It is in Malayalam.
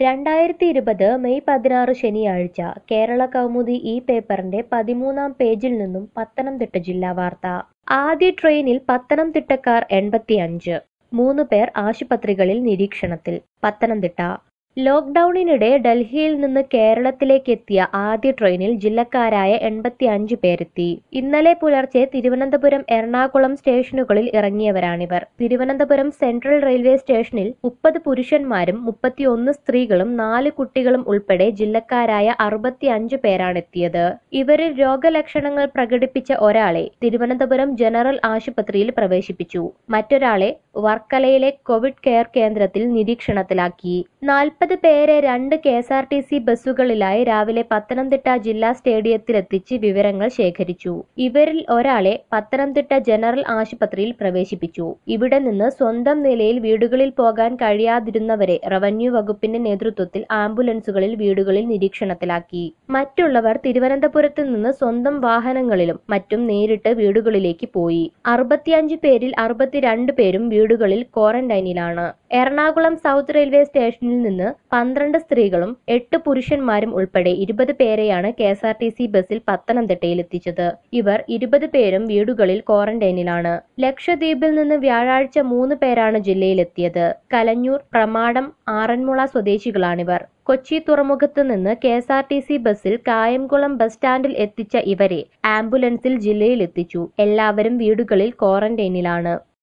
രണ്ടായിരത്തി ഇരുപത് മെയ് പതിനാറ് ശനിയാഴ്ച കേരള കൗമുദി ഈ പേപ്പറിന്റെ പതിമൂന്നാം പേജിൽ നിന്നും പത്തനംതിട്ട ജില്ലാ വാർത്ത ആദ്യ ട്രെയിനിൽ പത്തനംതിട്ടക്കാർ എൺപത്തിയഞ്ച് മൂന്ന് പേർ ആശുപത്രികളിൽ നിരീക്ഷണത്തിൽ പത്തനംതിട്ട ലോക്ക്ഡൌണിനിടെ ഡൽഹിയിൽ നിന്ന് കേരളത്തിലേക്ക് എത്തിയ ആദ്യ ട്രെയിനിൽ ജില്ലക്കാരായ എൺപത്തിയഞ്ച് പേരെത്തി ഇന്നലെ പുലർച്ചെ തിരുവനന്തപുരം എറണാകുളം സ്റ്റേഷനുകളിൽ ഇറങ്ങിയവരാണിവർ തിരുവനന്തപുരം സെൻട്രൽ റെയിൽവേ സ്റ്റേഷനിൽ മുപ്പത് പുരുഷന്മാരും മുപ്പത്തിയൊന്ന് സ്ത്രീകളും നാല് കുട്ടികളും ഉൾപ്പെടെ ജില്ലക്കാരായ അറുപത്തിയഞ്ച് പേരാണെത്തിയത് ഇവരിൽ രോഗലക്ഷണങ്ങൾ പ്രകടിപ്പിച്ച ഒരാളെ തിരുവനന്തപുരം ജനറൽ ആശുപത്രിയിൽ പ്രവേശിപ്പിച്ചു മറ്റൊരാളെ വർക്കലയിലെ കോവിഡ് കെയർ കേന്ദ്രത്തിൽ നിരീക്ഷണത്തിലാക്കി നാൽപ്പത് പേരെ രണ്ട് K S R T C ബസ്സുകളിലായി രാവിലെ പത്തനംതിട്ട ജില്ലാ സ്റ്റേഡിയത്തിലെത്തിച്ച് വിവരങ്ങൾ ശേഖരിച്ചു ഇവരിൽ ഒരാളെ പത്തനംതിട്ട ജനറൽ ആശുപത്രിയിൽ പ്രവേശിപ്പിച്ചു ഇവിടെ നിന്ന് സ്വന്തം നിലയിൽ വീടുകളിൽ പോകാൻ കഴിയാതിരുന്നവരെ റവന്യൂ വകുപ്പിന്റെ നേതൃത്വത്തിൽ ആംബുലൻസുകളിൽ വീടുകളിൽ നിരീക്ഷണത്തിലാക്കി മറ്റുള്ളവർ തിരുവനന്തപുരത്ത് നിന്ന് സ്വന്തം വാഹനങ്ങളിലും മറ്റും നേരിട്ട് വീടുകളിലേക്ക് പോയി അറുപത്തിയഞ്ച് പേരിൽ അറുപത്തിരണ്ട് പേരും വീടുകളിൽ ക്വാറന്റൈനിലാണ് എറണാകുളം സൗത്ത് റെയിൽവേ സ്റ്റേഷനിൽ നിന്ന് പന്ത്രണ്ട് സ്ത്രീകളും എട്ട് പുരുഷന്മാരും ഉൾപ്പെടെ ഇരുപത് പേരെയാണ് K S R T C ബസ്സിൽ പത്തനംതിട്ടയിൽ എത്തിച്ചത് ഇവർ ഇരുപത് പേരും വീടുകളിൽ ക്വാറന്റൈനിലാണ് ലക്ഷദ്വീപിൽ നിന്ന് വ്യാഴാഴ്ച മൂന്ന് പേരാണ് ജില്ലയിലെത്തിയത് കലഞ്ഞൂർ പ്രമാടം ആറന്മുള സ്വദേശികളാണിവർ കൊച്ചി തുറമുഖത്ത് നിന്ന് K S R T C ബസ്സിൽ കായംകുളം ബസ് സ്റ്റാൻഡിൽ എത്തിച്ച ഇവരെ ആംബുലൻസിൽ ജില്ലയിൽ എത്തിച്ചു എല്ലാവരും വീടുകളിൽ ക്വാറന്റൈനിലാണ്